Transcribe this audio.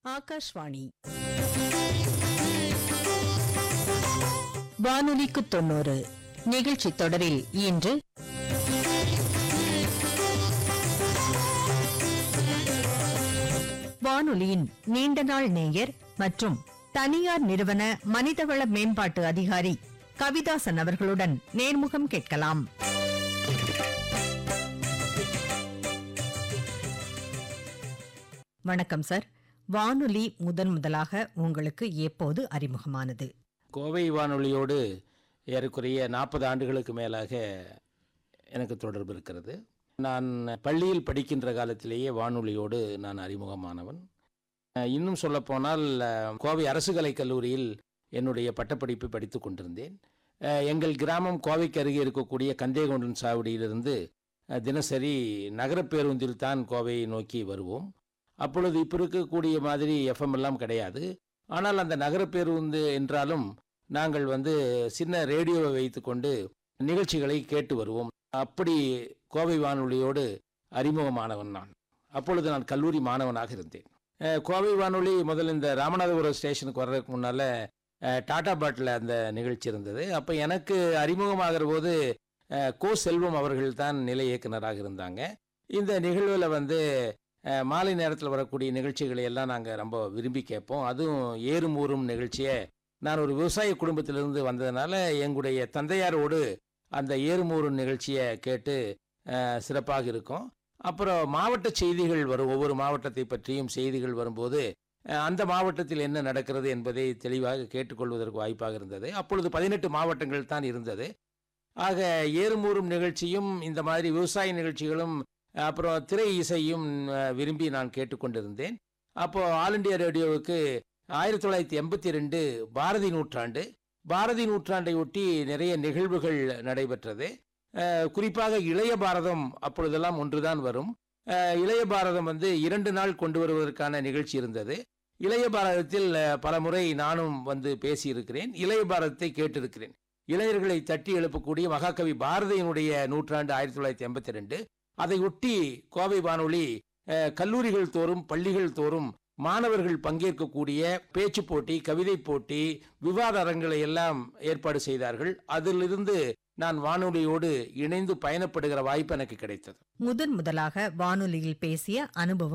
ஆகாஷ்வாணி வானொலிக்கு தொண்ணூறு நிகழ்ச்சி தொடரில் இன்று வானொலியின் நீண்ட நாள் நேயர் மற்றும் தனியார் நிறுவன மனிதவள மேம்பாட்டு அதிகாரி கவிதாசன் அவர்களுடன் நேர்முகம் கேட்கலாம் வணக்கம் சார் வானொலி முதன் முதலாக உங்களுக்கு எப்போது அறிமுகமானது கோவை வானொலியோடு ஏறக்குறைய நாற்பது ஆண்டுகளுக்கு மேலாக எனக்கு தொடர்பு இருக்கிறது நான் பள்ளியில் படிக்கின்ற காலத்திலேயே வானொலியோடு நான் அறிமுகமானவன் அஹ், இன்னும் சொல்லப்போனால் அஹ், கோவை அரசு கலைக் கல்லூரியில் என்னுடைய பட்டப்படிப்பு படித்து கொண்டிருந்தேன் அஹ், எங்கள் கிராமம் கோவைக்கு அருகே இருக்கக்கூடிய கந்தேகொண்டன் சாவடியிலிருந்து அஹ், தினசரி நகரப் பேருந்தில் தான் கோவையை நோக்கி வருவோம் அப்பொழுது இப்போ இருக்கக்கூடிய மாதிரி எஃப்எம் எல்லாம் கிடையாது ஆனால் அந்த நகரப் பேருந்து என்றாலும் நாங்கள் வந்து சின்ன ரேடியோவை வைத்துக்கொண்டு நிகழ்ச்சிகளை கேட்டு வருவோம் அப்படி கோவை வானொலியோடு அறிமுகமானவன் நான் அப்பொழுது நான் கல்லூரி மாணவனாக இருந்தேன் அஹ், கோவை வானொலி முதல்ல இந்த ராமநாதபுரம் ஸ்டேஷனுக்கு வர்றதுக்கு முன்னால் டாடா பாட்டில் அந்த நிகழ்ச்சி இருந்தது அப்போ எனக்கு அறிமுகமாகிற போது அஹ், கோ செல்வம் அவர்கள் தான் நிலை இயக்குனராக இருந்தாங்க இந்த நிகழ்வில் வந்து அஹ், மாலை நேரத்தில் வரக்கூடிய நிகழ்ச்சிகளை எல்லாம் நாங்கள் ரொம்ப விரும்பி கேட்போம் அதுவும் ஏறும் ஊறும் நிகழ்ச்சியை நான் ஒரு விவசாய குடும்பத்திலிருந்து வந்ததுனால எங்களுடைய தந்தையாரோடு அந்த ஏறுமூறும் நிகழ்ச்சியை கேட்டு அஹ், சிறப்பாக இருக்கும் அப்புறம் மாவட்ட செய்திகள் வரும் ஒவ்வொரு மாவட்டத்தை பற்றியும் செய்திகள் வரும்போது அஹ், அந்த மாவட்டத்தில் என்ன நடக்கிறது என்பதை தெளிவாக கேட்டுக்கொள்வதற்கு வாய்ப்பாக இருந்தது அப்பொழுது பதினெட்டு மாவட்டங்கள் தான் இருந்தது ஆக ஏறுமூறும் நிகழ்ச்சியும் இந்த மாதிரி விவசாய நிகழ்ச்சிகளும் அப்புறம் திரை இசையும் அஹ், விரும்பி நான் கேட்டுக்கொண்டிருந்தேன் அப்போ ஆல் இண்டியா ரேடியோவுக்கு ஆயிரத்தி தொள்ளாயிரத்தி எண்பத்தி ரெண்டு பாரதி நூற்றாண்டு பாரதி நூற்றாண்டை ஒட்டி நிறைய நிகழ்வுகள் நடைபெற்றது அஹ், குறிப்பாக இளைய பாரதம் அப்பொழுதெல்லாம் ஒன்றுதான் வரும் அஹ், இளைய பாரதம் வந்து இரண்டு நாள் கொண்டு வருவதற்கான நிகழ்ச்சி இருந்தது இளைய பாரதத்தில் அஹ், பல முறை நானும் வந்து பேசியிருக்கிறேன் இளைய பாரதத்தை கேட்டிருக்கிறேன் இளைஞர்களை தட்டி எழுப்பக்கூடிய மகாகவி பாரதியினுடைய நூற்றாண்டு ஆயிரத்தி தொள்ளாயிரத்தி எண்பத்தி ரெண்டு அதை ஒட்டி கோவை வானொலி அஹ், கல்லூரிகள் தோறும் பள்ளிகள் தோறும் மாணவர்கள் பங்கேற்கக்கூடிய பேச்சு போட்டி கவிதை போட்டி விவாத அரங்களை எல்லாம் ஏற்பாடு செய்தார்கள் அதிலிருந்து நான் வானொலியோடு இணைந்து பயணப்படுகிற வாய்ப்பு எனக்கு கிடைத்தது முதன் முதலாக வானொலியில் பேசிய அனுபவம்